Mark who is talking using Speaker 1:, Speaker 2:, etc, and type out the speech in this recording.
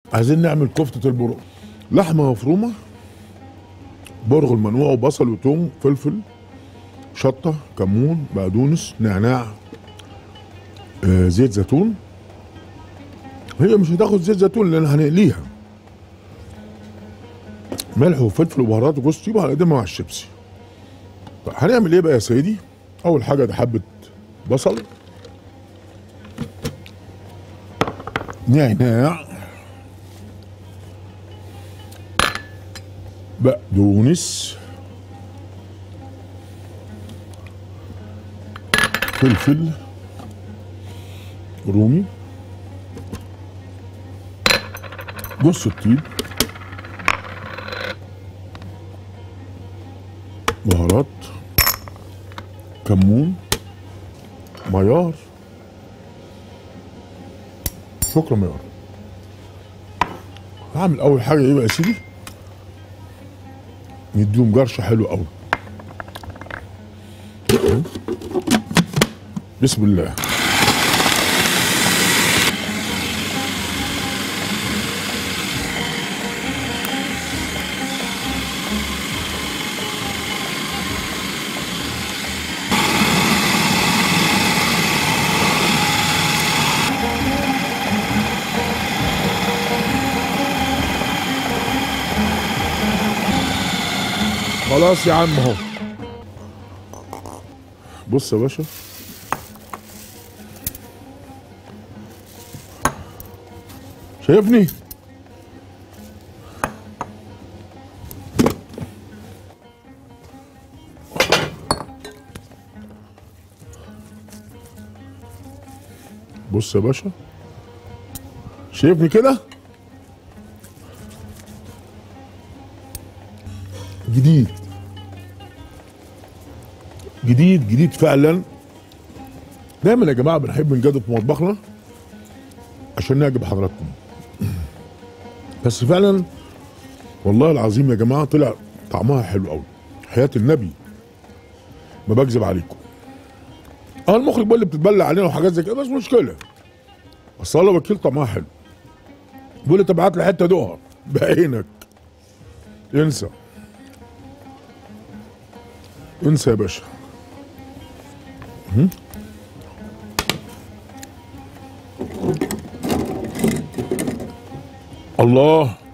Speaker 1: عايزين نعمل كفتة البرغل لحمة مفرومة برغل منوع وبصل وتوم فلفل شطة كمون بقدونس نعناع آه زيت زيتون هي مش هتاخد زيت زيتون لان هنقليها ملح وفلفل وبهارات وجوز طيب هنقدمها مع الشيبسي طيب هنعمل ايه بقى يا سيدي اول حاجه ده حبه بصل نعناع بقدونس فلفل رومي جوز الطيب بهارات كمون ميار شكرا ميار هعمل اول حاجه ايه بقى يا سيدي نديهم جرشه حلو قوي بسم الله خلاص يا عم اهو بص يا باشا شايفني بص يا باشا شايفني كده جديد جديد جديد فعلا دايما يا جماعه بنحب نجدد في مطبخنا عشان نعجب حضراتكم بس فعلا والله العظيم يا جماعه طلع طعمها حلو قوي حياه النبي ما بكذب عليكم اه المخرج بيقول لي بتتبلع علينا وحاجات زي كده بس مشكله بس الله وكيل طعمها حلو بيقول لي طب هات لي حته دوقها بعينك انسى انسى يا باشا مم. الله